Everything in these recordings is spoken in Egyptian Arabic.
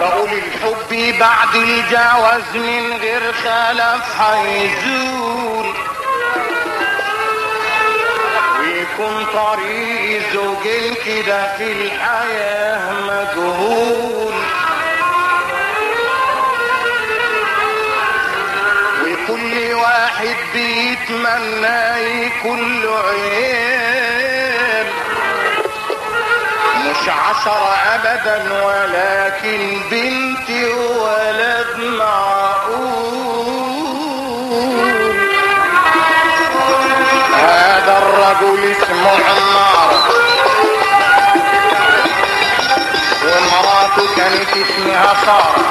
بقول الحب بعد الجواز من غير خلف حيزول ويكون طريق زوجين كده في الحياة مجهول وكل واحد بيتمنى يكون له عيال مش عشرة ابدا ولكن بنت ولد معقول هذا الرجل اسمه عمار ومراته كانت اسمها سارة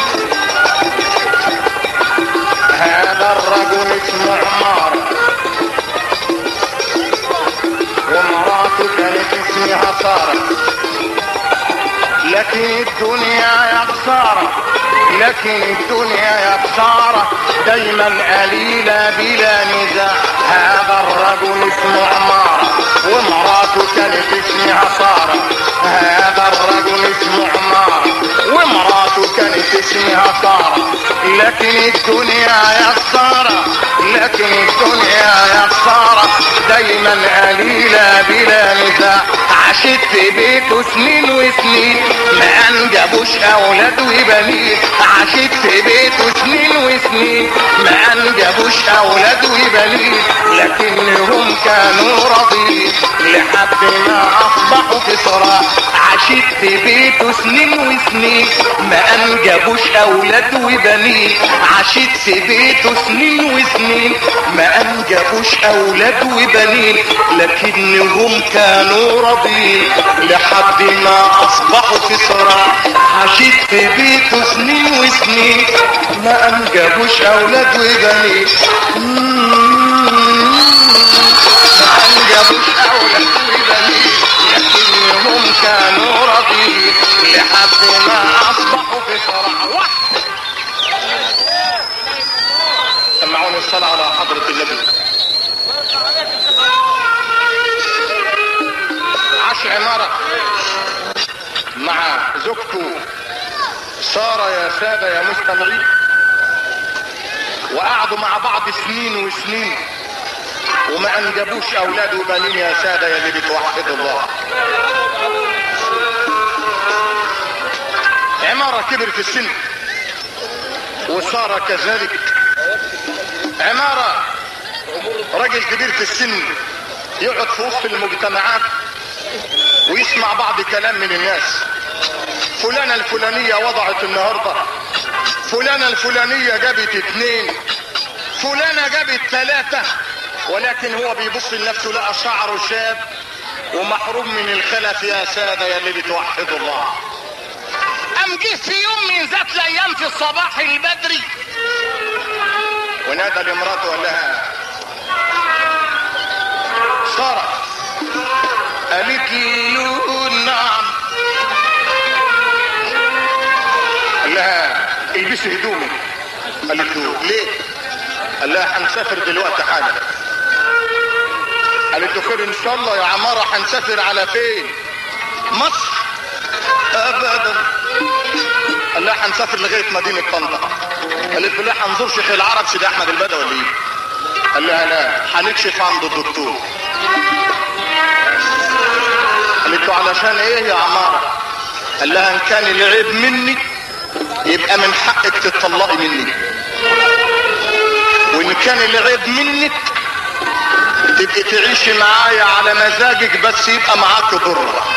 هذا الرجل اسمه عمار ومراته كانت اسمها سارة لكن الدنيا يا خسارة لكن الدنيا يا خسارة دايما قليلة بلا نزاع هذا الرجل اسمه عمارة ومراته كانت اسمها سارة هذا الرجل اسمه عمارة ومراته كانت اسمها سارة لكن الدنيا يا خسارة لكن الدنيا يا خسارة دايما قليلة بلا نزاع عاشت في بيته سنين وسنين ما انجبوش اولاد وبنين عاشت في بيته سنين وسنين ما انجبوش اولاد وبنين لكنهم كانوا راضيين لحد ما اصبحوا في صراع عاشت في بيته سنين وسنين ما انجبوش اولاد وبنين عاشت في بيته سنين وسنين ما انجبوش اولاد وبنين لكنهم كانوا راضيين لحد ما اصبحوا في صراع عاشت في بيته سنين وسنين ما انجبوش اولاد وبنين ما انجبوش اولاد وبنين لكنهم كانوا راضيين لحد ما اصبحوا في صراع واحد سمعوني الصلاة على حضرة النبي عاش عمارة مع زوجته سارة يا سادة يا مستمعين وقعدوا مع بعض سنين وسنين وما انجبوش اولاد وبنين يا سادة يا اللي بتوحدوا الله عمارة كبر في السن وسارة كذلك عمارة راجل كبير في السن يقعد في وسط المجتمعات ويسمع بعض كلام من الناس فلانة الفلانية وضعت النهاردة فلانة الفلانية جابت اتنين فلانة جابت ثلاثة ولكن هو بيبص لنفسه لقى شعره شاب ومحروم من الخلف يا سادة يا اللي بتوحدوا الله أم جه في يوم من ذات الأيام في الصباح البدري ونادى لمراته وقال لها سارة قالت له نعم قال لها البسي هدومي قالت له ليه قال لها هنسافر دلوقتي حالا قالت له خير ان شاء الله يا عمارة هنسافر على فين مصر ابدا قال لها هنسافر لغاية مدينة طنطا قالت له لا هنزور شيخ العرب سيدي احمد البدوي ولا ايه قال لها لا هنكشف عند الدكتور قالت له علشان ايه يا عمارة قال لها ان كان العيب مني يبقى من حقك تطلقي مني وان كان العيب منك تبقي تعيشي معايا على مزاجك بس يبقى معاك ضرة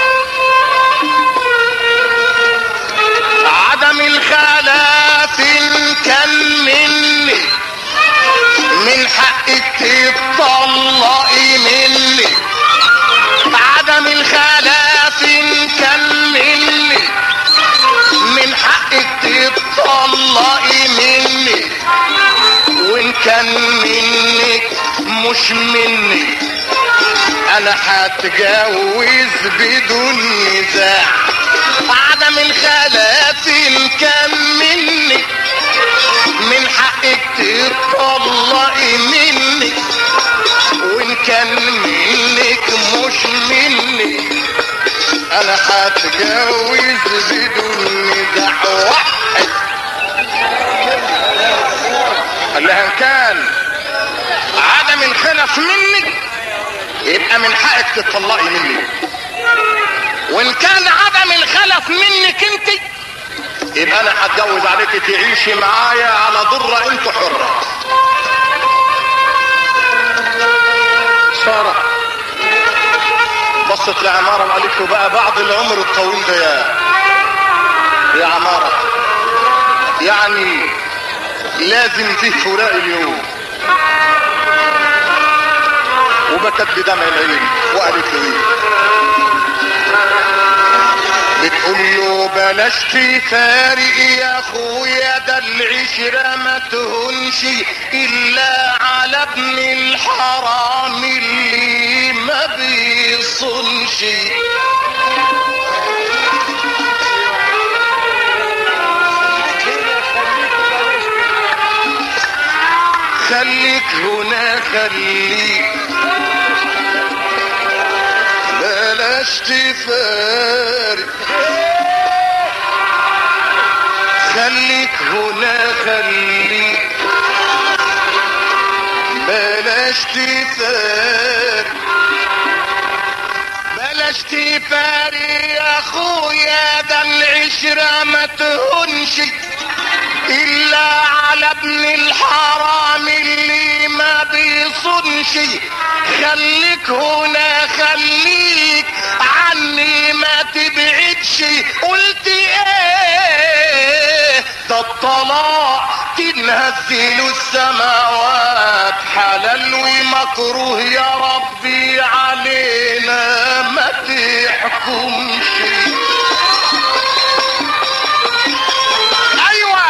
عدم الخلاف إن كان مني من حقك تطلقي مني عدم الخلاف إن كان مني من حقك تطلقي مني وإن كان منك مش مني أنا هتجوز بدون نزاع عدم الخلاف إن كان مني من حقك تطلقي مني وإن كان منك مش مني أنا هتجوز بدون نزاع الخلف مني يبقى من حقك تطلقي مني وان كان عدم الخلف منك انت يبقى انا هتجوز عليك تعيشي معايا على ضرة انت حرة سارة بصت لعمارة وقالت له بقى بعد العمر الطويل ده يا يا عمارة يعني لازم فيه فراق اليوم وبكت بدمع العين وقالت له ايه بتقول له بلاش تفارق يا اخويا ده العشرة ما تهونش الا على ابن الحرام اللي ما بيصونش خليك هنا خليك بلاش تفارق خليك هنا خليك بلاش تفارق بلاش تفارق يا اخويا ده العشرة ما تهونش الا على ابن الحرام اللي ما بيصنش خليك هنا خليك عني ما تبعدش قلت ايه ده الطلاق تنهزل السماوات حلال ومكروه يا ربي علينا ما تحكمش ايوه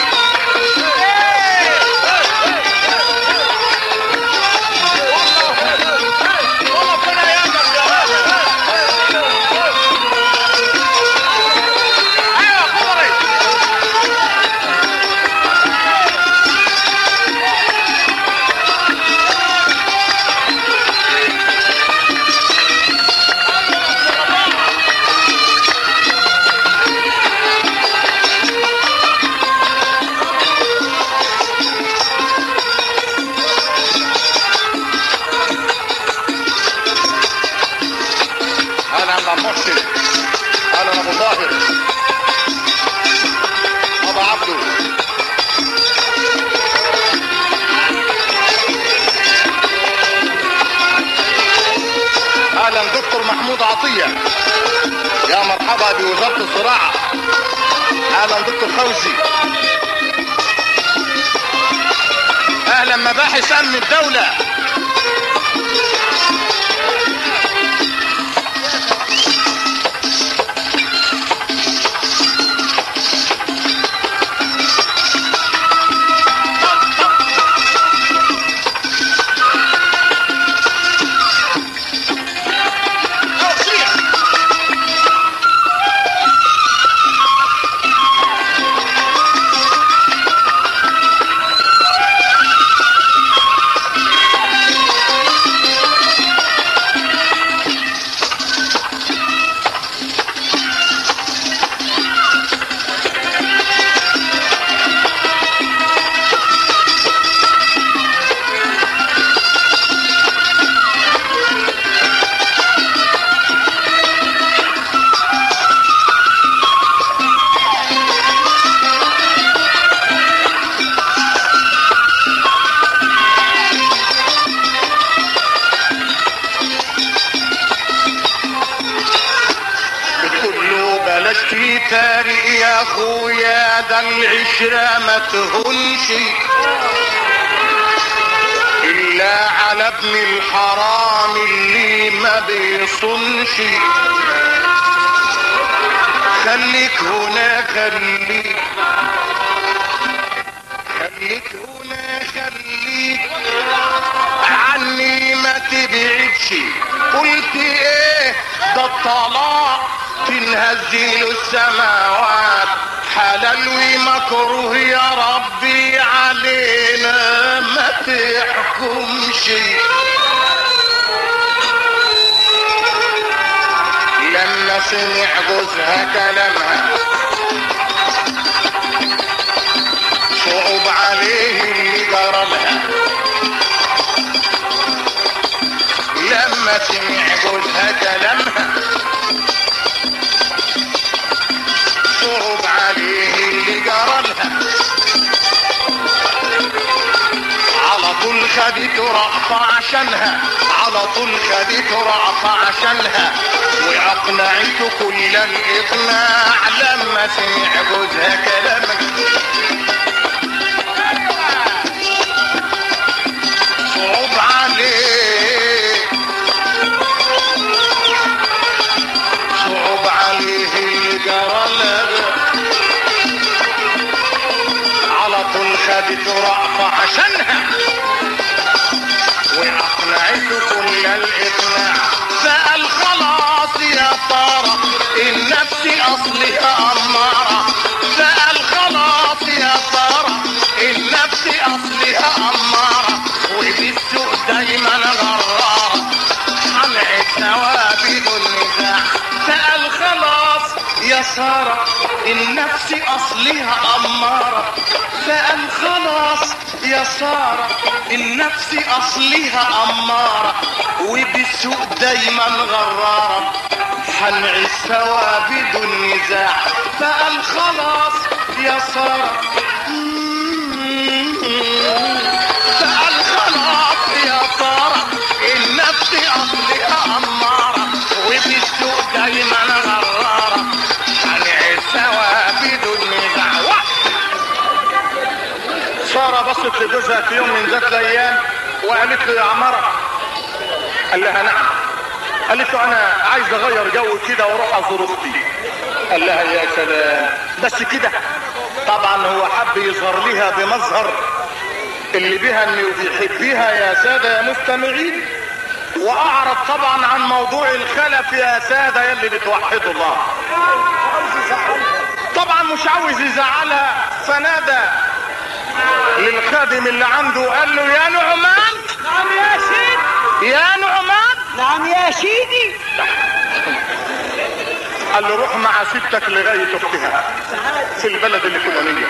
اهلا عم محسن اهلا ابو طاهر ابو عبده اهلا دكتور محمود عطيه يا مرحبا بوزاره الزراعه اهلا دكتور فوزي اهلا مباحث امن الدوله بتقول له بلاش تفارق يا اخويا ده العشرة ما تهونش الا على ابن الحرام اللي ما بيصونش خليك هنا خليك خليك هنا خليك عني ما تبعدش قلت ايه ده الطلاق تنهزل السماوات حلال ومكروه يا ربي علينا ما تحكمش لما سمع جوزها كلامها صعب عليه اللي جرى لها جوزها كلامها صعب عليه اللي جرالها على طول خدت رأفة عشانها على طول خدت رأفة عشانها وأقنعته كل الإقناع لما سمع جوزها كلامك صعب عليه صعب عليه اللي جرى له على طول خدت رأفة عشانها وأقنعته كل الإقناع سأل خلاص يا ترى النفس أصلها أمارة سأل خلاص يا ترى النفس أصلها أمارة وبالسوء دايما غرارة حمع ثوابت النزاع سأل خلاص يا سارة النفس أصلها أمارة سأل خلاص يا سارة النفس أصلها أمارة وبالسوء دايما غرارة حنعي سوا بدون نزاع سأل خلاص يا سارة سأل خلاص يا سارة النفس أصلها أمارة وبالسوء دايما غرارة حنعي سوا بدون نزاع سارة بصت لجوزها في يوم من ذات الأيام وقالت له يا عمرة قال لها نعم قالت له أنا عايز أغير جو كده وأروح أزور أختي قال لها يا سلام بس كده طبعا هو حب يظهر لها بمظهر اللي بها انه بيحبها يا سادة يا مستمعين واعرض طبعا عن موضوع الخلف يا سادة يلي بتوحدوا الله طبعا مش عاوز يزعلها فنادى للخادم اللي عنده قال له يا نعمان نعم يا سيدي يا نعمان نعم يا سيدي قال له روح مع ستك لغاية اختها في البلد الفلانية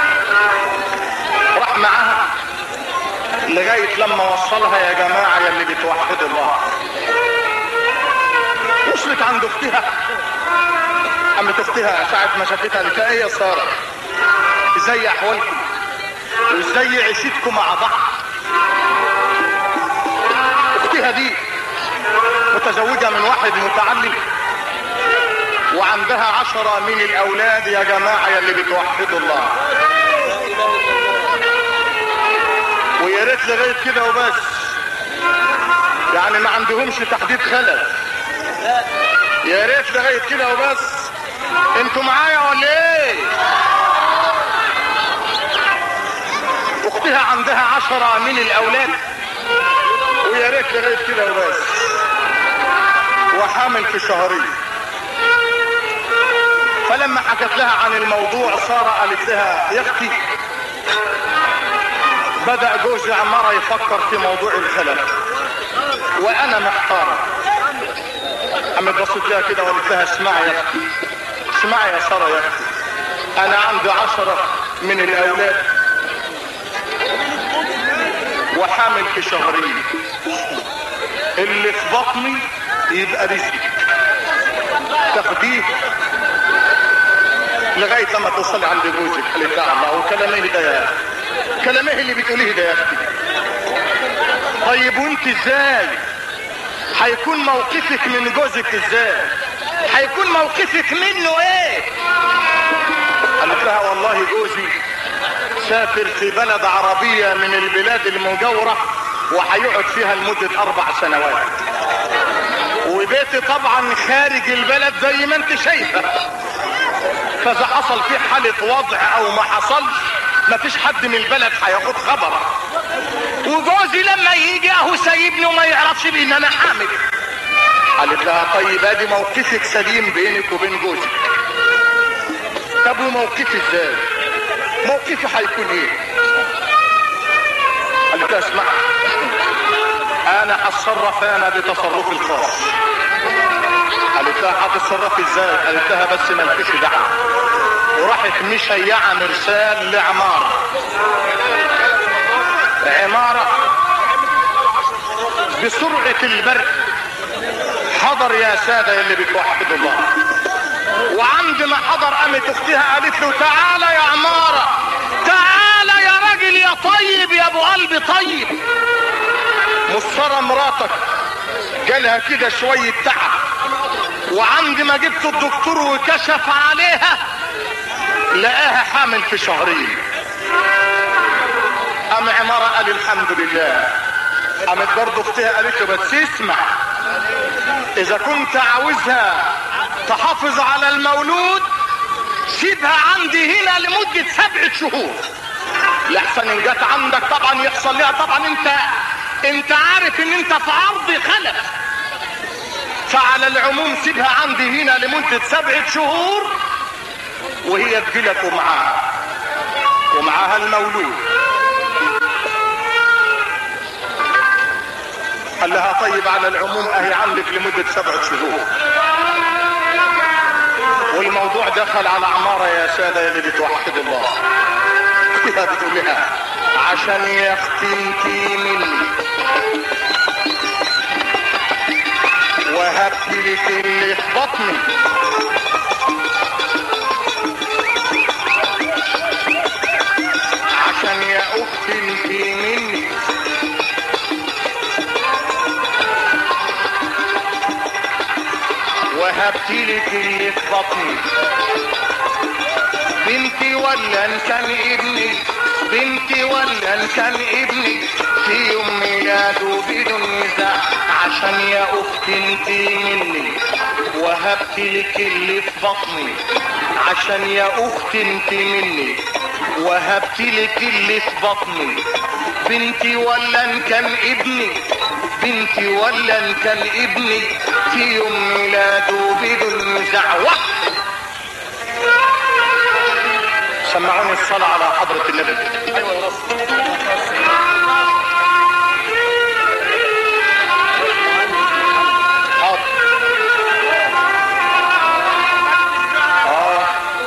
راح معاها لغاية لما وصلها يا جماعة يا اللي بتوحدوا الله وصلت عند اختها قامت اختها ساعة ما شافتها قالت لها ايه يا سارة ازاي احوالكم وازاي عيشتكم مع بعض اختها دي متزوجة من واحد متعلم وعندها عشرة من الاولاد يا جماعة يا اللي بتوحدوا الله ويا ريت لغاية كده وبس يعني ما عندهمش تحديد خلل يا ريت لغاية كده وبس انتوا معايا ولا ايه اختها عندها عشرة من الاولاد ويا ريت لغاية كده وبس وحامل في شهرين فلما حكت لها عن الموضوع سارة قالت لها يا اختي بدأ جوزي عمارة يفكر في موضوع الخلف وانا محتارة قامت بصت لها كده وقالت لها اسمعي يا اختي اسمعي يا سارة يا اختي انا عندي عشرة من الاولاد وحامل في شهرين اللي في بطني يبقى رزقي تاخديه لغايه لما توصلي عند جوزك قالت لها الله وكلام ايه ده يا كلام ايه اللي بتقوليه ده يا اختي طيب وانت ازاي هيكون موقفك من جوزك ازاي هيكون موقفك منه ايه قالت لها والله جوزي سافر في بلد عربية من البلاد المجاورة وهيقعد فيها لمدة أربع سنوات وبيتي طبعا خارج البلد زي ما انت شايفة فإذا حصل فيه حالة وضع أو ما حصلش مفيش حد من البلد هياخد خبر وجوزي لما يجي اهو سايبني وما يعرفش بان انا حامل قالت لها طيب ادي موقفك سليم بينك وبين جوزك طب وموقفي ازاي موقفي هيكون ايه قالت لها اسمع انا هتصرف انا بتصرفي الخاص قالت لها هتتصرفي ازاي قالت لها بس مالكش دعوه وراحت مشيعه مرسال لعماره عماره بسرعه البرق حضر يا سادة اللي بتوحدوا الله وعند ما حضر قامت اختها قالت له تعالى يا عمارة تعالى يا راجل يا طيب يا ابو قلب طيب مصرة مراتك جالها كده شوية تعب وعند ما جبت الدكتور وكشف عليها لقاها حامل في شهرين قام عمارة قال الحمد لله قامت برضه اختها قالت له بس اسمع اذا كنت عاوزها تحافظ على المولود سيبها عندي هنا لمدة سبعة شهور لحسن ان جت عندك طبعا يحصل لها طبعا انت انت عارف ان انت في عرض خلف فعلى العموم سيبها عندي هنا لمدة سبعة شهور وهي تجيلك ومعاها ومعاها المولود قال لها طيب على العموم اهي عندك لمدة سبعة شهور والموضوع دخل على عمارة يا سادة اللي بتوحد الله فيها بتقول لها عشان يختمتي مني وهبت لك اللي في بطني عشان يا اختي انت مني وهبت لك اللي في بطني بنتي ولا ان كان ابني بنتي ولا ان كان ابني في يوم ميلاده بدون نزاع عشان يا اختي انت مني وهبت لك اللي في بطني عشان يا اختي انت مني وهبت لك اللي في بطني بنتي ولا ان كان ابني بنتي ولا ان كان ابني في يوم ميلاده بدون نزاع واحد سمعوني الصلاة على حضرة النبي ايوه يا رب حاضر آه.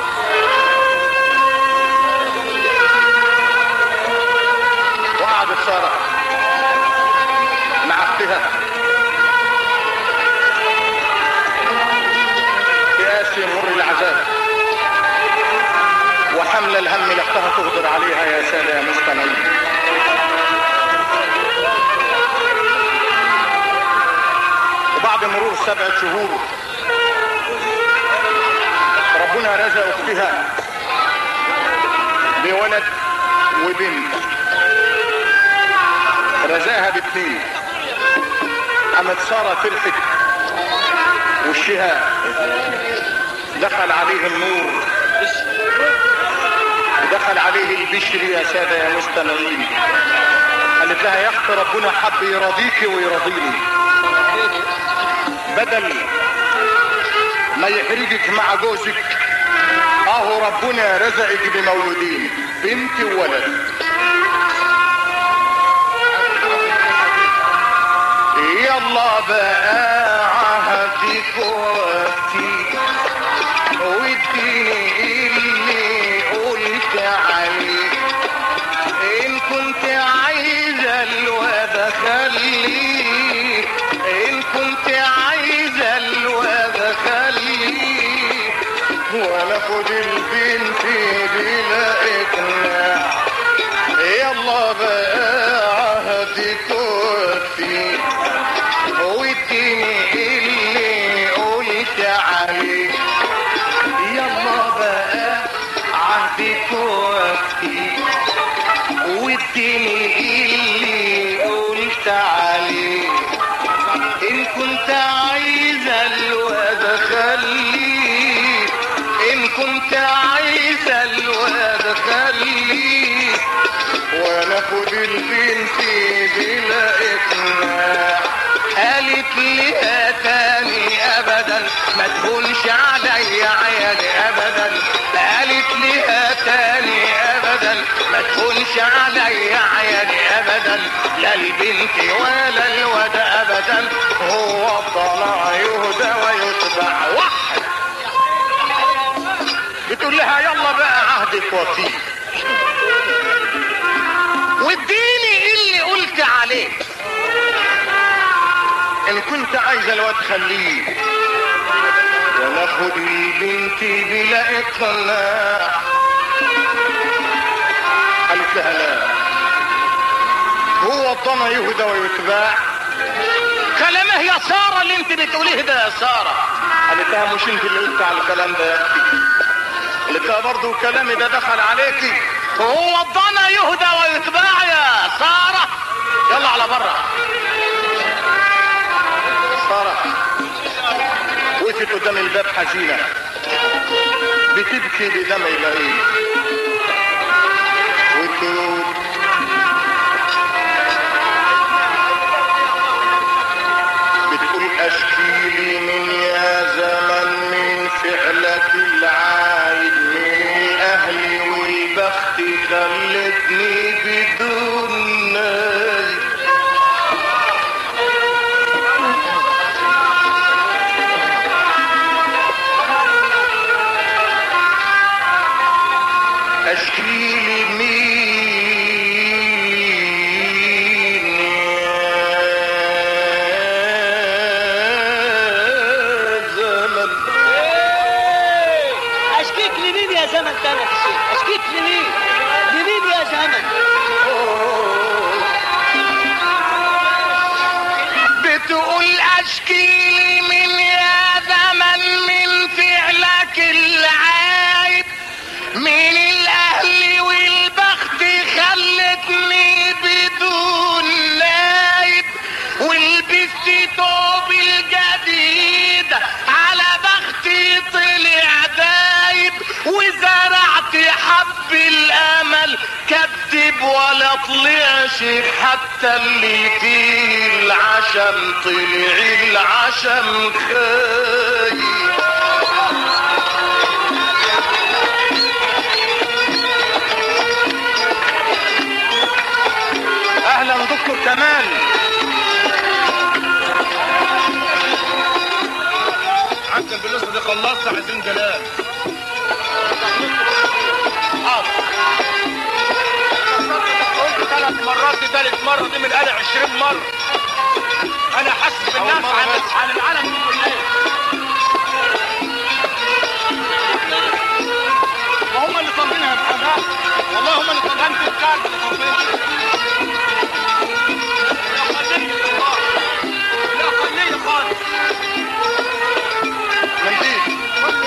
وقعدت سارة مع اختها ياسي مر العذاب وحمل الهم لاختها تغدر عليها يا سادة يا مستمعين وبعد مرور سبعة شهور ربنا رزق اختها بولد وبنت رزقها باثنين قامت سارة فرحت وشها دخل عليه النور دخل عليه البشر يا سادة يا مستمعين قالت لها يا اخت ربنا حب يرضيك ويرضيني بدل ما يحرجك مع جوزك اهو ربنا رزقك بمولودين بنت وولد يلا بقى عهدك وقتي واديني اللي قلت عليه ان كنت عايزه الواد خليه ان كنت عايزه الواد خليه وانا خد البنت بلا اقناع يلا بقى عهدك وفي واديني اللي قلت عليه يلا بقى عهدك وفي واديني اللي قلت عليه ان كنت عايزه الواد خليه ان كنت عايزه الواد خليه وانا خد البنت بلا اقناع قالت لي تاني ابدا ما تقولش عليا عيالي ابدا قالت لي تاني ابدا ما تقولش عليا عيالي ابدا لا البنت ولا الواد ابدا هو الضلع يهدى ويتبع واحد بتقول لها يلا بقى عهدك وفيه واديني اللي قلت عليه ان كنت عايز الواد خليه ولا خد البنت بلا اقناع قالت لها لا هو الضنا يهدى ويتباع كلامه يا سارة اللي انت بتقوليه ده يا سارة قالت لها مش انت اللي قلت على الكلام ده يا اختي قالت لها برضه كلامي ده دخل عليكي هو الضنا يهدى ويتباع يا سارة يلا على بره سارة وقفت قدام الباب حزينة بتبكي بدمع العين وتقول بتقول اشكيلي من يا زمن من فعلك العايد من اهلي والبخت خلتني بدون نايد اشكيلي مين يا زمن اشكيك لمين يا زمن تاني يا حسين اشكيك لمين لمين يا زمن بتقول اشكي من يا زمن من فعلك العايب من الاهل والبخت خلتني بدون نايب ولبست توب الجديد على بختي طلع دايب وزرعت حب الامل كذب ولا طلعش حتى اللي فيه العشم طلع العشم خايب اهلا دكتور كمال عجل بالنسبه دي خلصت عايزين جلال حاضر قلت ثلاث مرات دي ثالث مره دي من قال 20 مره انا حاسس أول بالناس مرة عن بس. عن العالم كله وهم اللي طالبينها بحاجات والله هم اللي طالبين انت الكارت اللي طالبينها لا خليه والله. لا خليه خالص منديل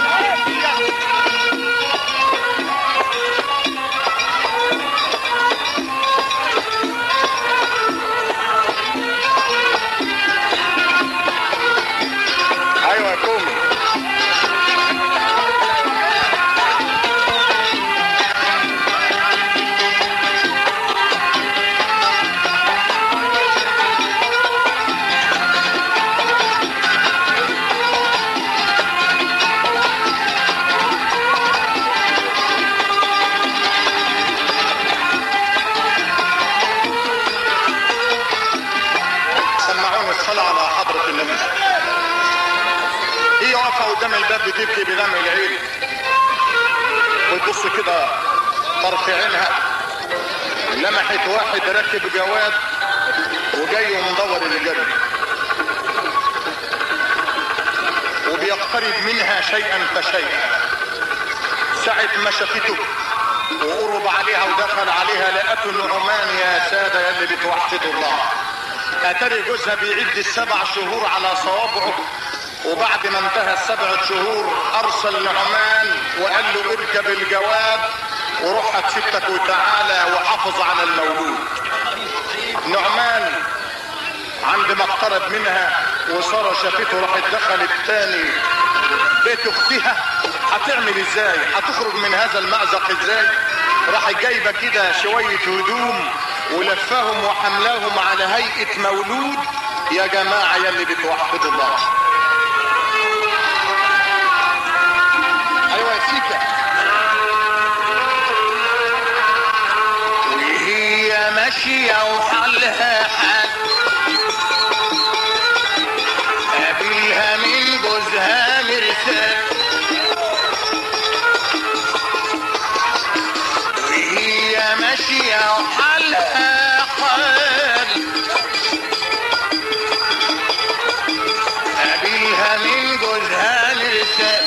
ايوه يا كومي سمعوني الصلاة على حضرة النبي هي واقفة قدام الباب بتبكي بدمع العين وتبص كده طرف عينها لمحت واحد راكب جواد وجاي ومدور الجري وبيقترب منها شيئا فشيئا ساعة ما شافته وقرب عليها ودخل عليها لقته نعمان يا سادة يا اللي بتوحدوا الله اتاري جوزها بيعد السبع شهور على صوابعه وبعد ما انتهى السبع شهور ارسل نعمان وقال له اركب الجواب وروح هات ستك وتعالى وحافظ على المولود نعمان عند ما اقترب منها وسارة شافته راحت دخلت تاني بيت اختها هتعمل ازاي هتخرج من هذا المأزق ازاي راحت جايبه كده شويه هدوم ولفهم وحملاهم على هيئه مولود يا جماعه يا اللي بتوحدوا الله ايوه يا سيكا وهي ماشيه وحالها حال قابلها من جوزها مرسال وهي ماشية وحالها حال مرسال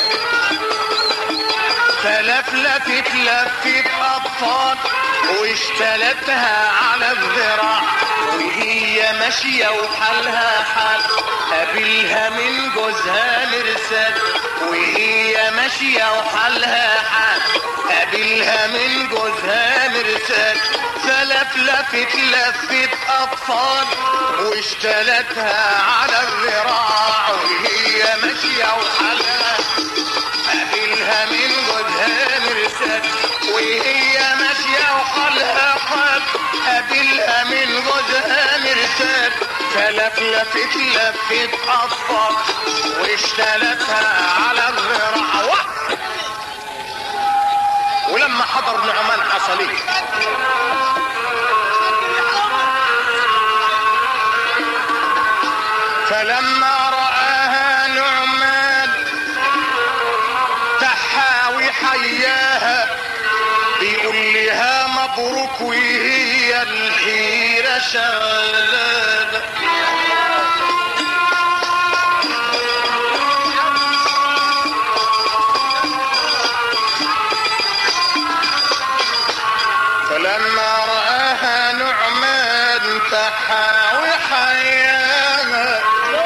فلفلفت لفت أبطال واشتلتها على الذراع وهي ماشية وحالها حال قابلها من جوزها مرسال وهي ماشية وحالها حال قابلها من جوزها مرسال فلفلفت لفت أطفال واشتلتها على الذراع وهي ماشية وحالها قابلها من جوزها مرسال وهي ماشية وحالها حال قابلها من جوزها مرسال فلفلفت لفت أطفال واشتلتها على الذراع واحد. ولما حضر نعمان حصل ايه فلما رآها نعمان تحاوي حياها بيقول لها مبروك وهي الحيرة شغالة فلما رآها نعمان تحاوي حياها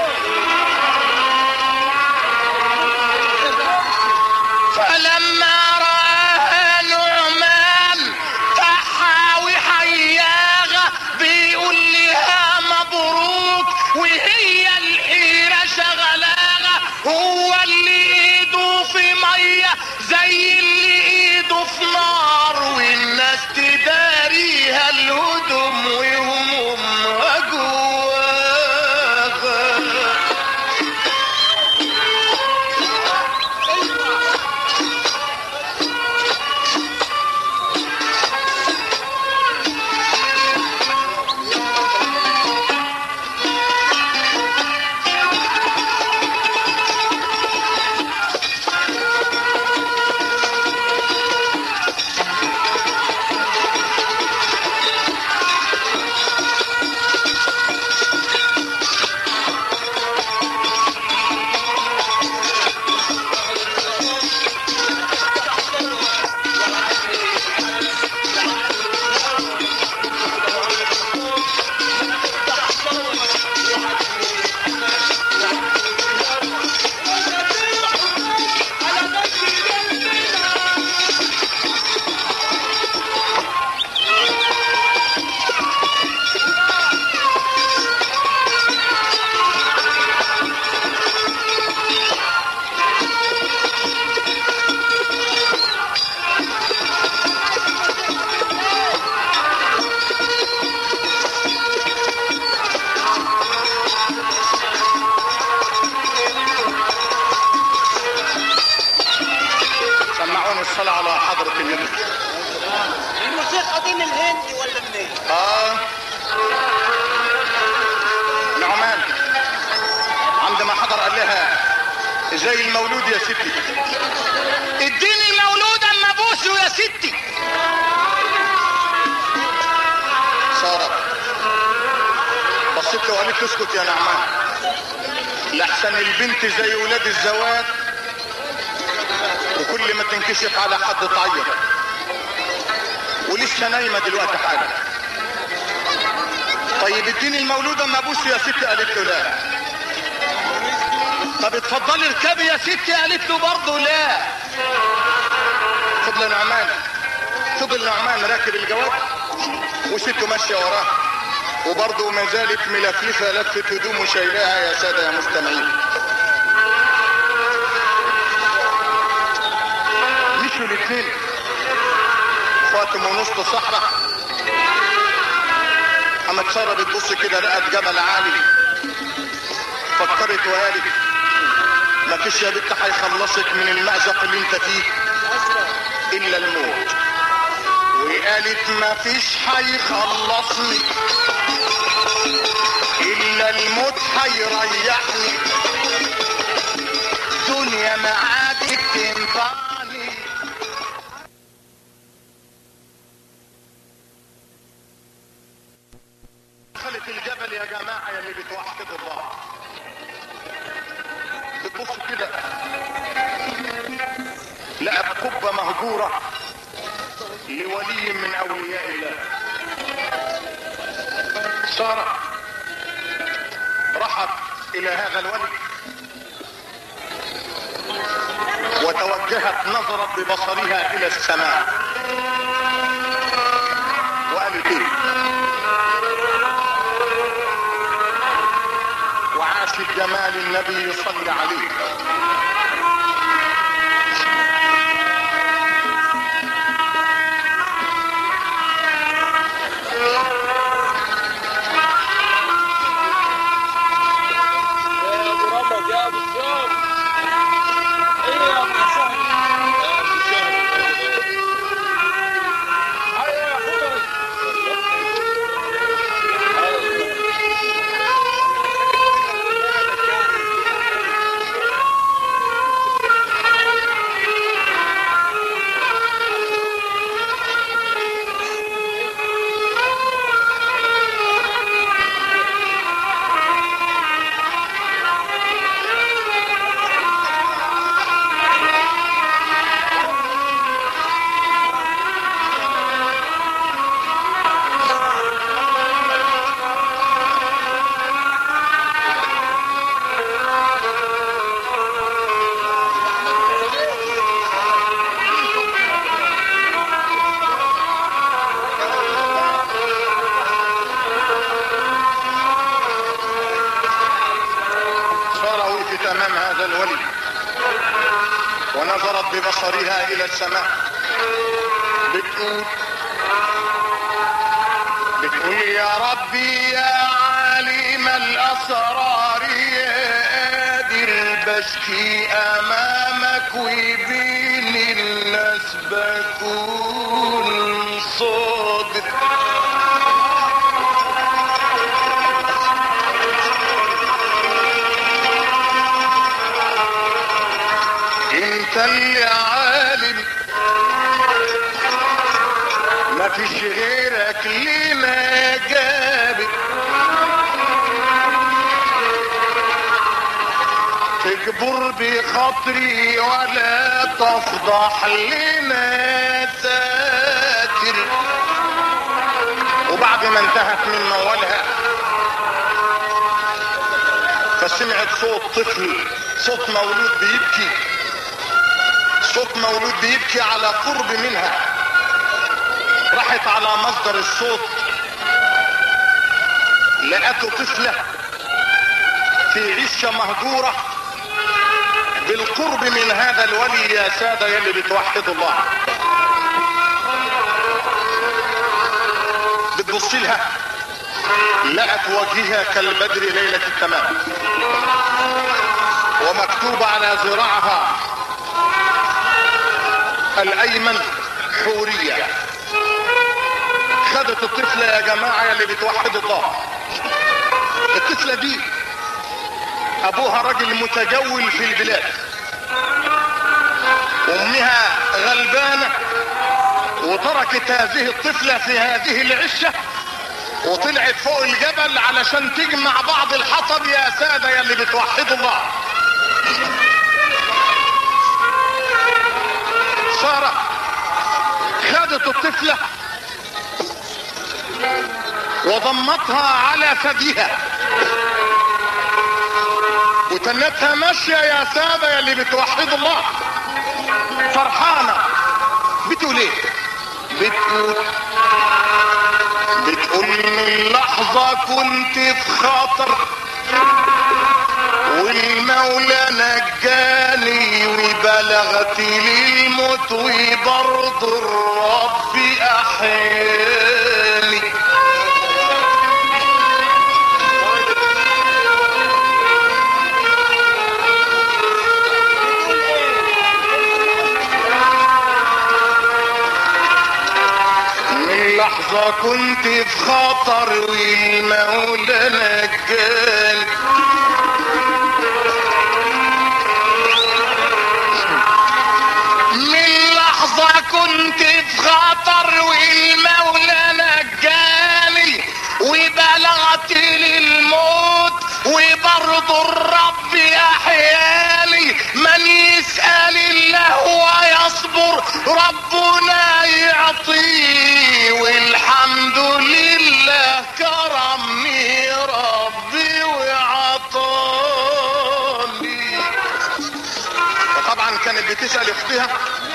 فلما رآها نعمان تحاوي حياها بيقول لها مبروك وهي الحيرة شغلاها هو اللي ايده في مية زي اللي ايده في نار والناس تداريها الهدم وهمومها جواها سمعوني الصلاة على حضرة النبي الموسيقى دي من الهند ولا منين؟ اه نعمان عندما حضر قال لها زي المولود يا ستي اديني المولود اما ابوسه يا ستي سارة بصيت له وقالت اسكت يا نعمان لحسن البنت زي ولاد الزواج وكل ما تنكشف على حد تعيط ولسه نايمه دلوقتي حالا طيب اديني المولود اما ابوسه يا ستي قالت له لا طب اتفضلي اركبي يا ستي قالت له برضه لا فضل نعمان فضل نعمان راكب الجواد وسته ماشيه وراه وبرضه ما زالت ملفلفه لفه هدومه شايلاها يا ساده يا مستمعين مشوا الاثنين فاطمه ونص صحراء قامت ساره بتبص كده لقت جبل عالي فكرت وقالت مفيش يا بنت هيخلصك من المأزق اللي انت فيه الا الموت وقالت مفيش هيخلصني الا الموت هيريحني دنيا معاك تنفعني دخلت الجبل يا جماعة يا اللي بتوحدوا الله بتبص كده لقى قبة مهجورة لولي من اولياء الله سارة راحت الى هذا الولي وتوجهت نظرت ببصرها الى السماء وقالت ايه وعاشت جمال النبي صلى عليه يا ابو رمض يا ابو الشام ايه يا ابو الشام يا ابو الشام ايوه يا خضري سارة وقفت امام هذا الولي ونظرت ببصرها الى السماء بتقول بتقول يا ربي يا عالم الاسرار يا قادر بشكي امامك وبين الناس بكون صادق انت اللي عالم ما فيش غيرك لما جابك تجبر بخاطري ولا تفضح لنا ساتر وبعد ما انتهت من موالها فسمعت صوت طفل صوت مولود بيبكي صوت مولود بيبكي على قرب منها راحت على مصدر الصوت لقته طفلة في عشة مهجورة بالقرب من هذا الولي يا سادة يلي بتوحدوا الله بتبص لها لقت وجهها كالبدر ليلة التمام ومكتوب على ذراعها الايمن حورية خدت الطفلة يا جماعة يلي بتوحد الله الطفلة دي ابوها راجل متجول في البلاد امها غلبانة وتركت هذه الطفلة في هذه العشة وطلعت فوق الجبل علشان تجمع بعض الحطب يا سادة يلي بتوحدوا الله سارة خدت الطفلة وضمتها على ثديها وتنتها ماشية يا سادة يلي بتوحدوا الله فرحانة بتقول ايه بتقول بتقول من لحظة كنت في خطر والمولى نجاني وبلغت للموت وبرضه الرب احياني من لحظة كنت في خطر والمولى نجاني من لحظة كنت في خطر والمولى نجاني وبلغت للموت وبرضه الرب احياني من يسأل الله ويصبر يصبر ربنا يعطيه والحمد لله كرمني ربي وعطاني وطبعا كانت بتسأل اختها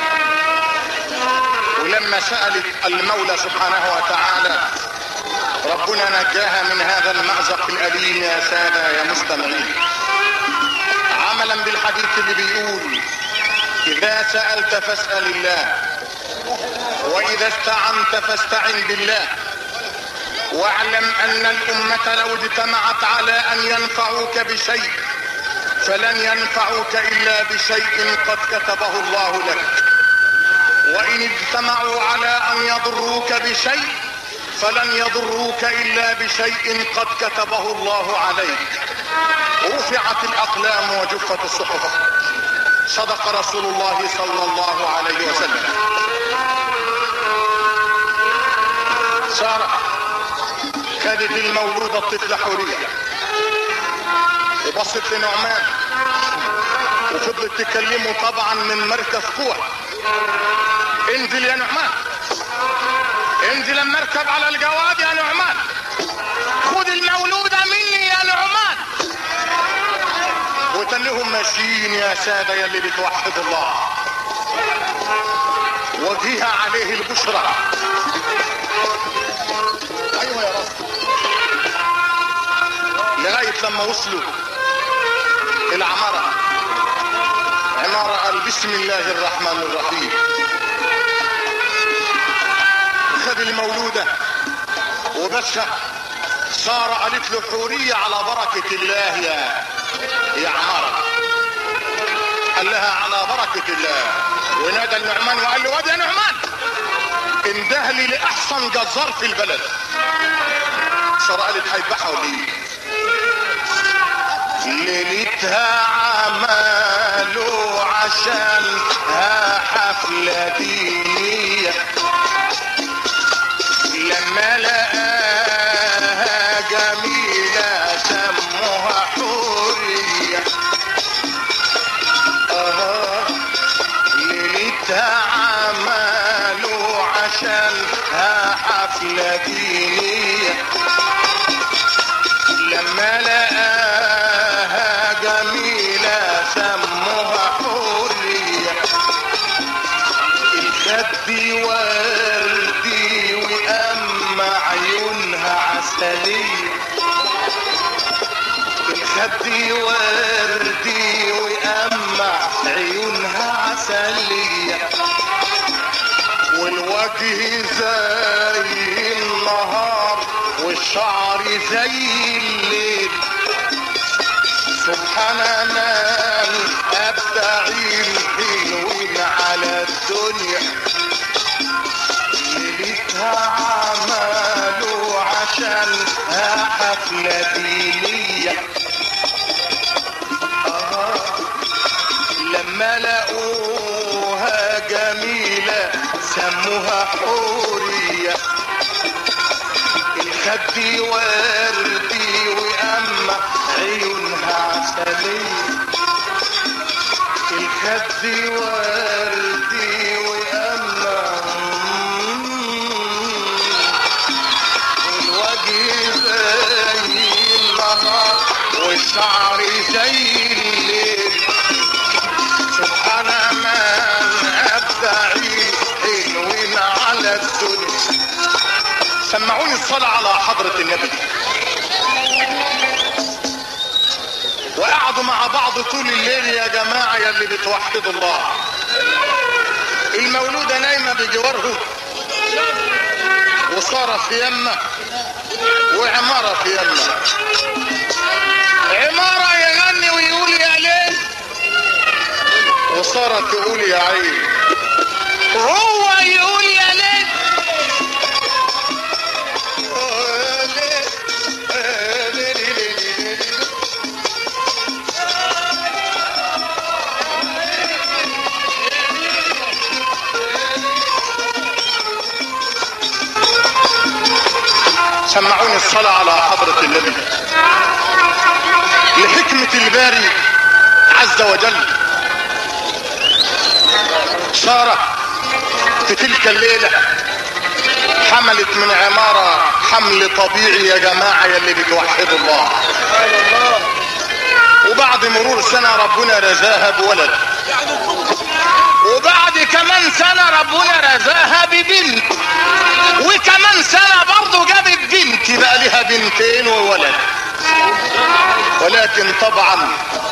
ولما سألت المولى سبحانه وتعالى ربنا نجاها من هذا المأزق الأليم يا سادة يا مستمعين عملا بالحديث اللي بيقول إذا سألت فاسأل الله وإذا استعنت فاستعن بالله واعلم أن الأمة لو اجتمعت على أن ينفعوك بشيء فلن ينفعوك إلا بشيء قد كتبه الله لك وإن اجتمعوا على أن يضروك بشيء فلن يضروك إلا بشيء قد كتبه الله عليك رفعت الأقلام وجفت الصحف صدق رسول الله صلى الله عليه وسلم سارة خدت المولودة الطفلة حورية وبصت لنعمان وفضلت تكلمه طبعا من مركز قوة انزل يا نعمان انزل لما اركب على الجواد يا نعمان خد المولودة مني يا نعمان وتنهم ماشيين يا سادة يا اللي بتوحد الله وجيها عليه البشرى ايوه يا رب لغاية لما وصلوا العمارة عمارة قال بسم الله الرحمن الرحيم خد المولودة وبسها سارة قالت له حورية على بركة الله يا يا عمارة قال لها على بركة الله ونادى النعمان وقال له واد يا نعمان انده لي لأحسن جزار في البلد سارة قالت هيذبحها وليه ليلتها عملوا عشانها حفلة دينية لما لقاها جميلة سموها حورية آه ليلتها عملوا عشانها حفلة دينية لما لقاها جميلة سموها حورية الخد وردي وأما عيونها عسلية الخد وردي وأما عيونها عسلية والوجه زي النهار والشعر زي الليل سبحان من أبدعي الحلوين على الدنيا ليلتها عملوا عشانها حفلة دينية آه لما لقوها جميلة سموها حورية الخد وردي وأما عيونها عسلية الخد وردي وأما الوجه زي النهار والشعر زي الليل سبحان من أبدعي حلوين على الدنيا سمعوني الصلاة على حضرة النبي وقعدوا مع بعض طول الليل يا جماعة يا اللي بتوحدوا الله المولودة نايمة بجوارهم وصار في يمه وعمارة في يمه عمارة يغني ويقول يا ليل وصارت تقول يا عين هو يقول يا ليل سمعوني الصلاة على حضرة النبي لحكمة الباري عز وجل سارة في تلك الليلة حملت من عمارة حمل طبيعي يا جماعة يلي بتوحدوا الله سبحان الله وبعد مرور سنة ربنا رزاها بولد وبعد كمان سنة ربنا رزاها ببنت وكمان سنة برضه جابت بنت بقى لها بنتين وولد ولكن طبعا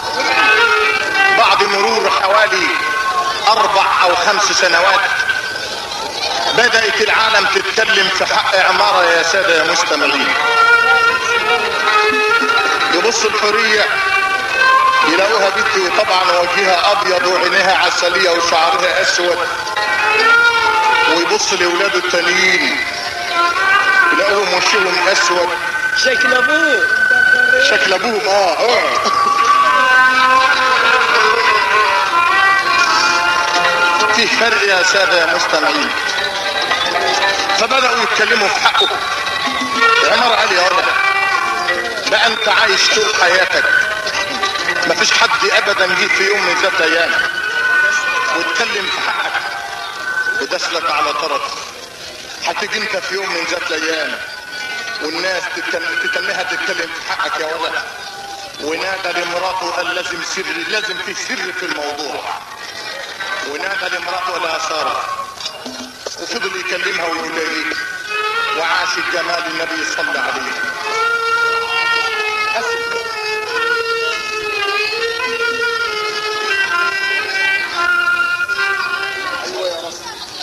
بعد مرور حوالي اربع او خمس سنوات بدأت العالم تتكلم في حق عمارة يا سادة يا مستمعين يبص الحرية يلاقوها بنت طبعا وجهها ابيض وعينيها عسلية وشعرها اسود ويبص لاولاده التانيين يلاقوهم وشهم اسود شكل ابوه شكل ابوهم اه اه في فرق يا سادة يا مستمعين فبدأوا يتكلموا في حقه عمر قال يا ولد بقى انت عايش طول حياتك مفيش حد ابدا جه في يوم من ذات ايام واتكلم في حقك ودسلك على طرف هتيجي انت في يوم من ذات الايام والناس تتن- تتنها تتكلم في حقك يا ولد ونادى لمراته قال لازم سر لازم في سر في الموضوع ونادى لمراته قال ساره وفضل يكلمها ويقول لها ايه وعاش الجمال النبي صلى عليه أسف. ايوه يا رب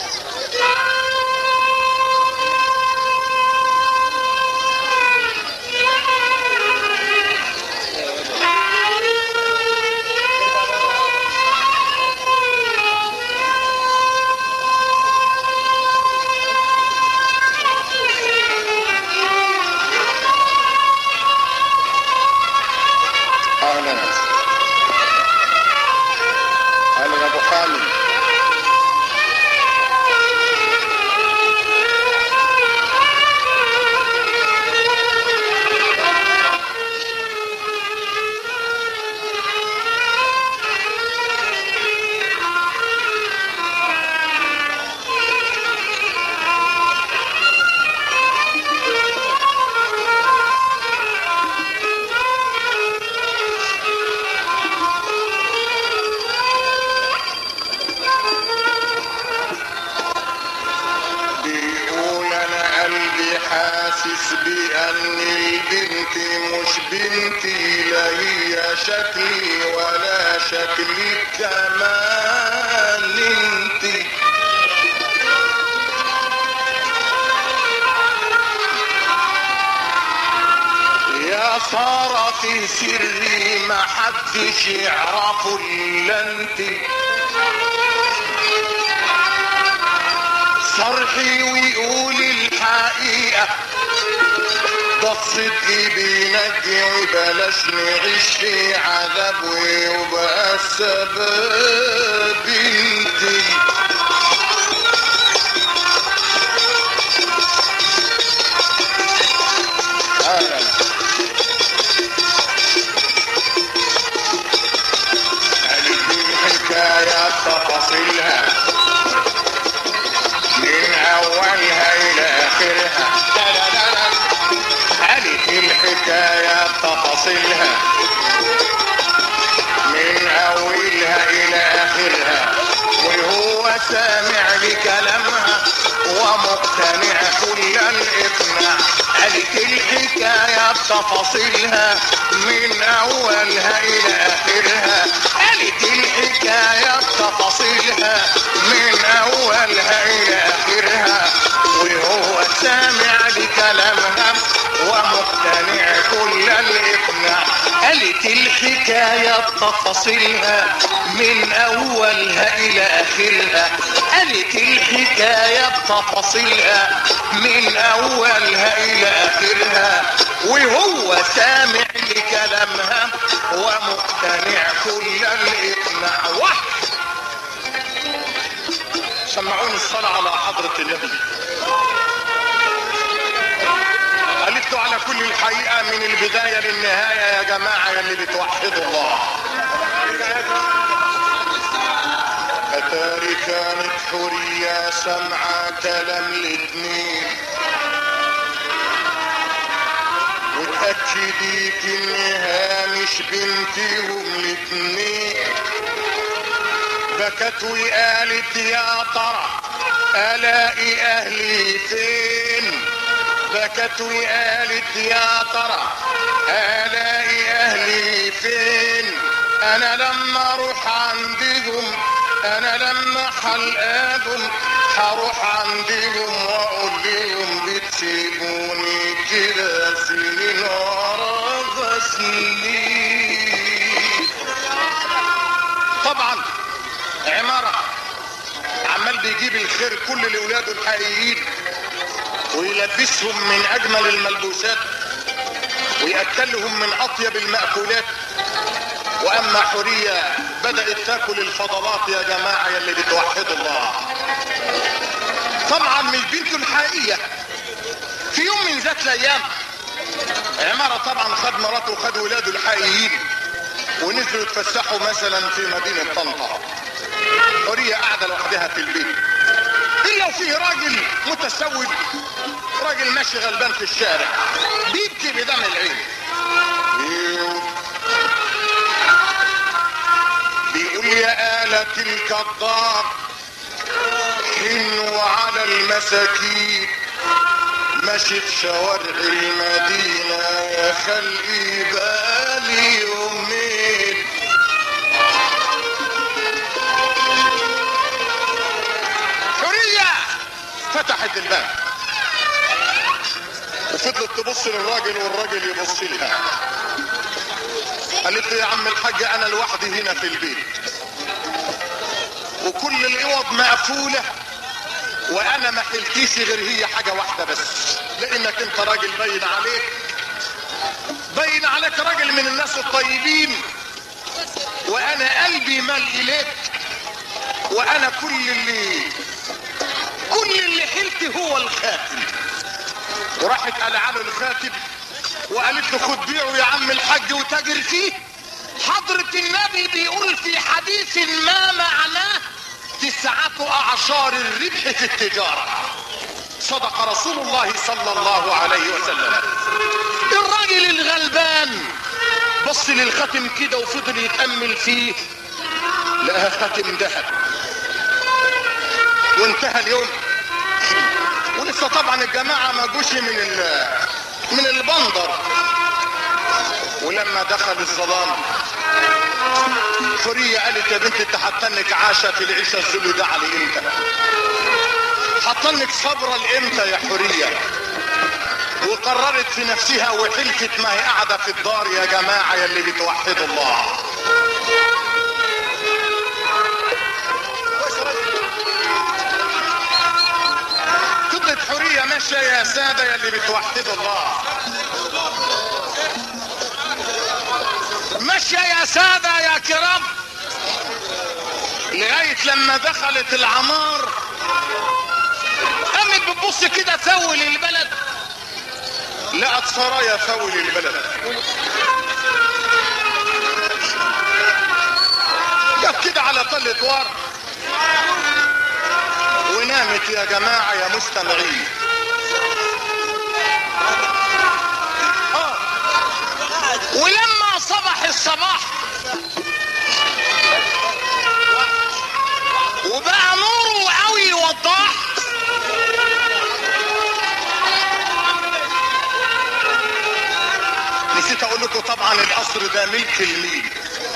اهلا اهلا يا ابو حامد بيقول انا قلبي حاسس بان البنت مش بنتي لا هي شكلي ولا شكلي كمان انتي يا سارة في سري ما حدش يعرفه الا انتي صرحي ويقول الحقيقة ده الصدق بينجي وبلاش نعيش في عذاب ويبقى السبب انتي أهلا قالت لي الحكاية تفاصيلها من اولها الى اخرها لا لا لا لا قالت الحكاية تفاصيلها من اولها الى اخرها وهو سامع لكلامها ومقتنع كل الاقناع قالت الحكاية بتفاصيلها من اولها الى اخرها قالت الحكاية بتفاصيلها من اولها الى اخرها وهو سامع لكلامها ومقتنع كل الاقناع قالت الحكاية بتفاصيلها من اولها الى اخرها قالت الحكاية بتفاصيلها من اولها الى اخرها وهو سامع لكلامها ومقتنع كل الاقناع واحد سمعوني الصلاة على حضرة النبي قالت له على كل الحقيقة من البداية للنهاية يا جماعة يا اللي بتوحدوا الله اتاري كانت حورية سمعة كلام الاتنين وتأكديك انها مش بنتهم الاتنين بكت وقالت يا ترى الاقي اهلي فين بكت وقالت يا ترى الاقي اهلي فين انا لما اروح عندهم انا لما حلقاهم هروح عندهم واقول لهم بتسيبوني كده سنين ورا سنين طبعا عمارة عمال بيجيب الخير كل لاولاده الحقيقيين ويلبسهم من اجمل الملبوسات وياكلهم من اطيب الماكولات واما حوريه بدات تاكل الفضلات يا جماعه يا اللي بتوحدوا الله طبعا مش بنته الحقيقيه في يوم من ذات الايام عمارة طبعا خد مراته وخد ولاده الحقيقيين ونزلوا يتفسحوا مثلا في مدينة طنطا حورية قاعدة لوحدها في البيت إلا وفيه راجل متسود راجل ماشي غلبان في الشارع بيبكي بدم العين بيقول يا آلة الكذاب حنوا على المساكين مشي في شوارع المدينة يا خلقي بالي يومين حرية فتحت الباب وفضلت تبص للراجل والراجل يبص لها قالت له يا عم الحاج انا لوحدي هنا في البيت وكل الاوض مقفوله وانا ما حلتيش غير هي حاجه واحده بس لانك انت راجل باين عليك باين عليك راجل من الناس الطيبين وانا قلبي مال اليك وانا كل اللي كل اللي حلت هو الخاتم وراحت قلعاله الخاتم وقالت له خد بيعه يا عم الحاج وتاجر فيه حضرة النبي بيقول في حديث ما معناه تسعة أعشار الربح في التجارة صدق رسول الله صلى الله عليه وسلم الراجل الغلبان بص للختم كده وفضل يتأمل فيه لقى ختم ذهب وانتهى اليوم ولسه طبعا الجماعة ما جوش من ال من البندر ولما دخل الظلام حورية قالت يا بنتي انت حاطنك عاشة في العيشة الذل ده على امتى حاطنك صبرة لامتى يا حورية وقررت في نفسها وحلفت ما هي قاعدة في الدار يا جماعة يا اللي بتوحدوا الله فضلت حورية ماشية يا سادة يا اللي بتوحدوا الله ماشية يا سادة يا كرام لغاية لما دخلت العمار قامت بتبص كده فول البلد لقت سرايا فول البلد جت كده على طلة ورد ونامت يا جماعة يا مستمعين آه. ولما صبح الصباح وبقى نوره قوي وضاح نسيت اقول لكم طبعا القصر ده ملك المين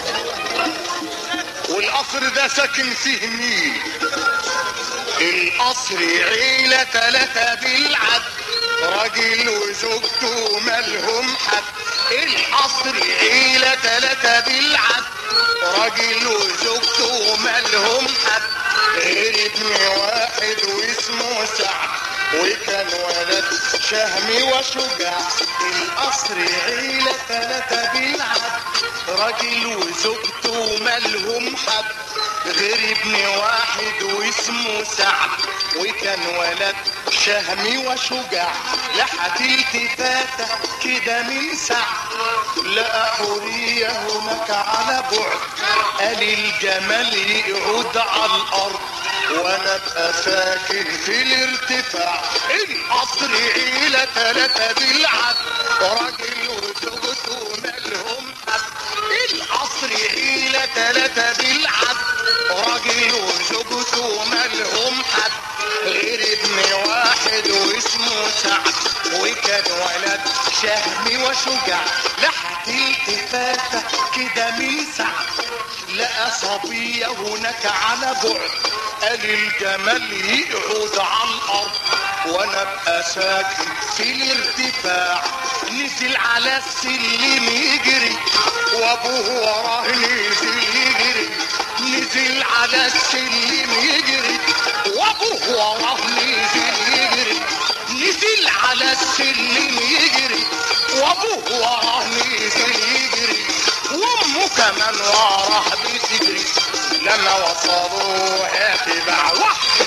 والقصر ده ساكن فيه مين القصر عيلة تلاتة بالعد راجل وزوجته مالهم حد القصر عيلة تلاتة بالعد راجل وزوجته مالهم حد غير ابن واحد واسمه سعد وكان ولد شهم وشجاع القصر عيلة تلاتة بالعد راجل وزوجته مالهم حد غير ابن واحد واسمه سعد وكان ولد شهم وشجاع لحت التفاتة كده من ساعة لقى حورية هناك على بعد قال الجمال يقعد على الأرض وانا ابقى ساكن في الارتفاع القصر عيلة تلاتة بالعد راجل وزوجته مالهم حد القصر عيلة تلاتة بالعد راجل وزوجته مالهم حد غير ابن واحد واسمه سعد وكان ولد شهم وشجاع لحت التفاتة كده من سعد لقى صبية هناك على بعد قال الجمال يقعد على الارض وانا ابقى ساكن في الارتفاع نزل على السلم يجري وابوه وراه نزل يجري نزل على السلم يجري وابوه وراه نزل يجري نزل على السلم يجري وابوه وراه نزل يجري وامه كمان وراه بتجري لما وصلوا اتباع واحد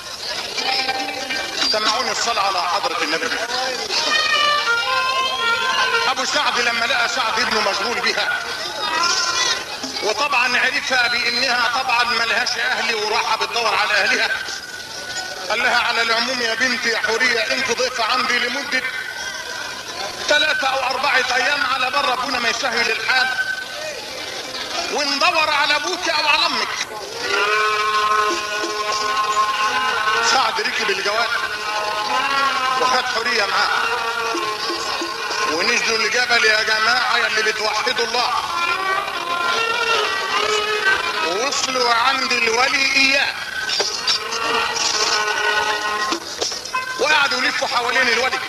سمعوني الصلاة على حضرة النبي ابو سعد لما لقى سعد ابنه مشغول بها وطبعا عرفها بانها طبعا ملهاش اهل وراحة بتدور على اهلها قال لها على العموم يا بنتي يا حورية انت ضيفة عندي لمدة ثلاثة او اربعة ايام على بر ربنا ما يسهل الحال وندور على ابوك او على امك سعد ركب الجواد وخد حورية معاه ونزلوا الجبل يا جماعة يا اللي بتوحدوا الله ووصلوا عند الولي اياه وقعدوا يلفوا حوالين الولي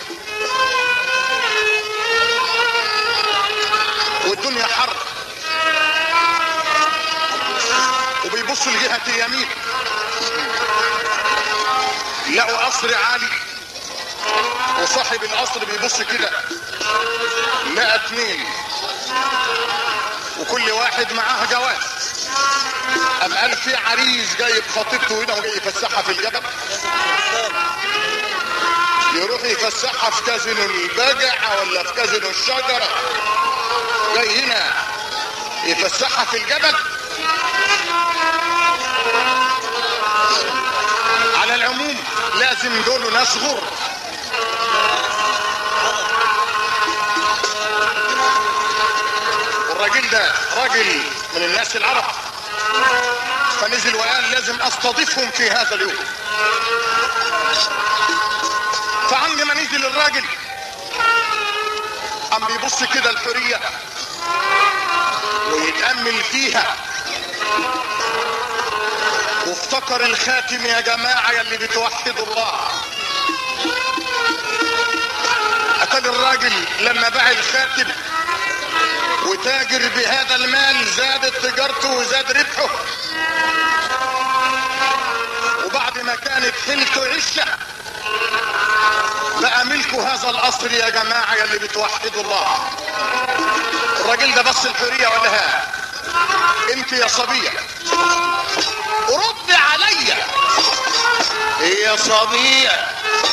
والدنيا حر وبيبصوا لجهة اليمين لقوا قصر عالي وصاحب القصر بيبص كده لقى اتنين وكل واحد معاه جواز قام قال في عريس جايب خطيبته هنا وجاي يفسحها في الجبل يروح يفسحها في كازينو البجع ولا في كازينو الشجرة جاي هنا يفسحها في الجبل على العموم لازم دول ناس غر والراجل ده راجل من الناس العرب فنزل وقال لازم استضيفهم في هذا اليوم فعند ما نزل الراجل قام بيبص كده الحرية ويتأمل فيها وافتكر الخاتم يا جماعة يا اللي بتوحدوا الله قتل الراجل لما باع الخاتم وتاجر بهذا المال زادت تجارته وزاد ربحه وبعد ما كانت حيلته عشة بقى ملكه هذا القصر يا جماعة يا اللي بتوحدوا الله الراجل ده بص الحرية ولا ها انت يا صبية رد عليا يا صبية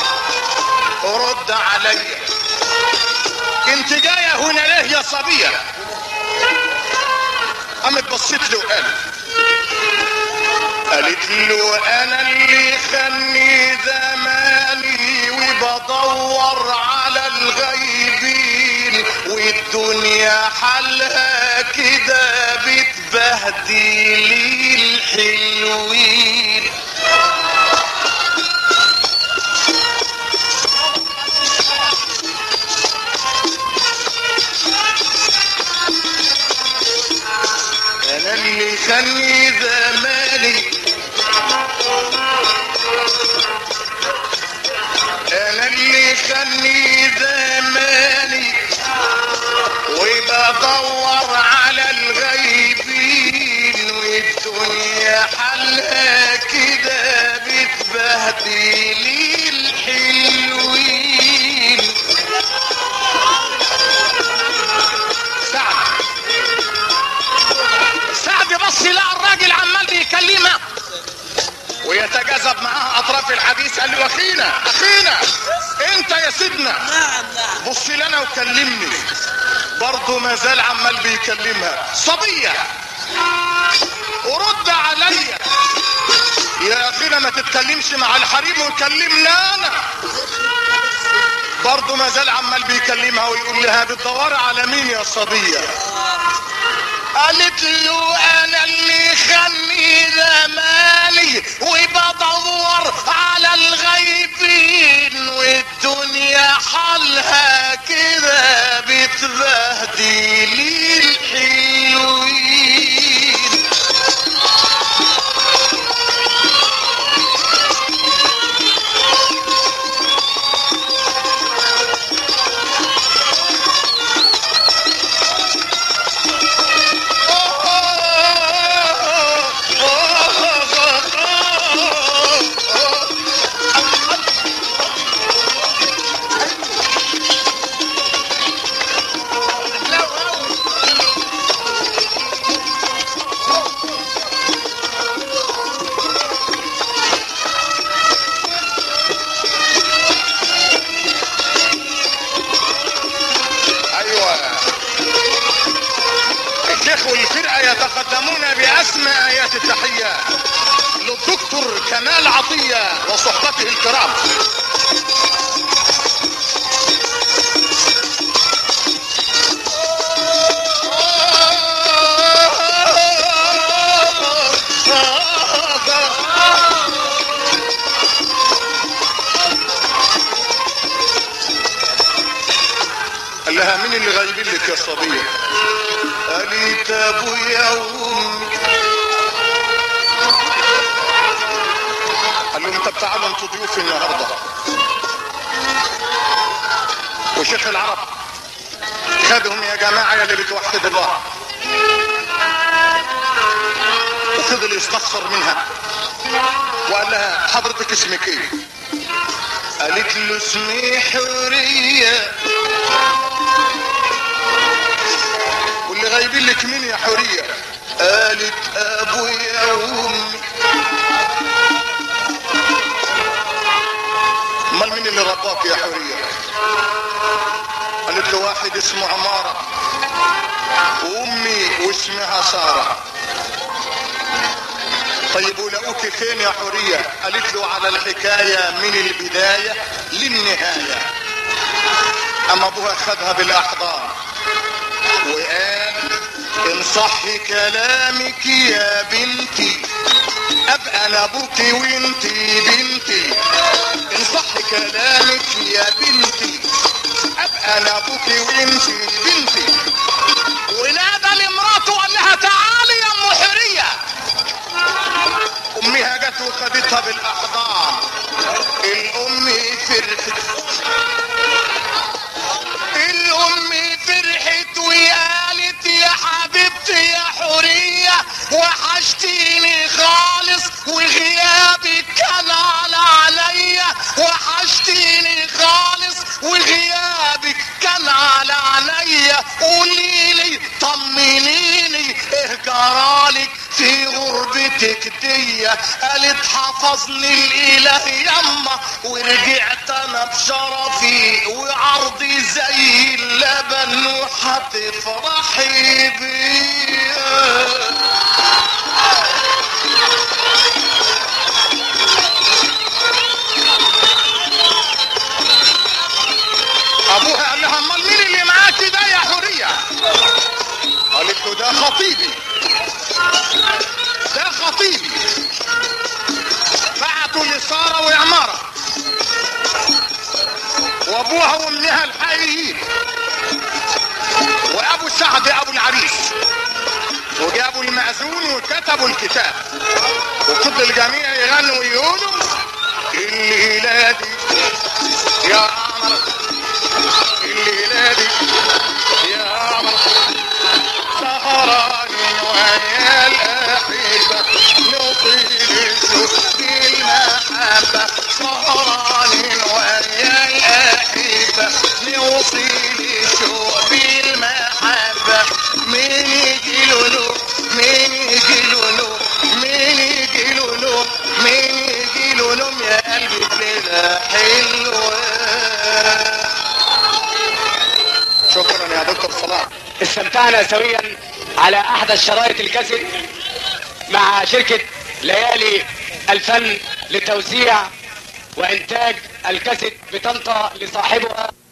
رد عليا انت جاية هنا ليه يا صبية قامت بصيت له وقالت قالت له انا اللي خلني زماني وبدور على الغيبين والدنيا حالها كده بتبهدلي الحلوين انا اللي خلني زماني انا اللي خلني زماني وبدور على الغيبين والدنيا حالها كده بتبهدلي الحلوين سعد سعد بص لقى الراجل عمال بيكلمها ويتجاذب معاها اطراف الحديث قعد يسال له اخينا اخينا انت يا سيدنا نعم نعم بص لنا وكلمني برضه ما زال عمال بيكلمها صبية ورد عليا يا اخينا ما تتكلمش مع الحريم وكلمنا انا برضه ما زال عمال بيكلمها ويقول لها بتدوري على مين يا صبية قالت له انا اللي خلي زماني وبدور على الغيبين والدنيا حالها كده بتبهدل الحلوين ايوه الشيخ والفرقه يتقدمون باسمى ايات التحيه للدكتور كمال عطيه وصحبته الكرام قال لها مين اللي غايبين لك يا صبيه قالت ابويا وامي قال لهم طب تعالوا انتوا ضيوفي النهارده وشيخ العرب خدهم يا جماعه يا اللي بتوحد الله وفضل يستخسر منها وقال لها حضرتك اسمك ايه قالت له اسمي حوريه واللي غايبين لك مين يا حوريه قالت ابويا وامي امال مين اللي رباك يا حوريه قالت له واحد اسمه عماره وامي واسمها ساره طيب ولقوك فين يا حوريه قالت له على الحكايه من البدايه للنهايه اما ابوها خدها بالاحضان وقال ان صح كلامك يا بنتي ابقى انا ابوك وانتي بنتي ان صح كلامك يا بنتي ابقى انا ابوك وانتي بنتي ونادى لمراته وقال لها تعالي يا ام حريه امها جت وخدتها بالاحضان الام فرحت الام فرحت وقالت يا حبيبتي يا حوريه وحشتيني خالص وغيابك كان على عليا وحشتيني خالص وغيابك كان على عليا قولي لي طمنيني ايه جرالك في غربتك دي قالت حفظني الاله يما ورجعت انا بشرفي وعرضي زي اللبن وهتفرحي بيا ابوها قال لها امال مين اللي معاكي ده يا حوريه قالت له ده خطيبي ده خطيبي بعتوا لساره وعماره وابوها وامها الحقيقيين وابو سعد ابو العريس وجابوا المأذون وكتبوا الكتاب وكل الجميع يغنوا ويقولوا الليلة دي يا عمر الليلة دي يا عمر سهران ويا الأحبة نطيل شوق المحبة سهران ويا الأحبة نوصل شوق المحبة مين يجي له مين يجي له مين يجي له مين يجي له يا قلبي والسلام استمتعنا سويا على احدث شرائط الكاسيت مع شركة ليالي الفن لتوزيع وانتاج الكاسيت بطنطا لصاحبها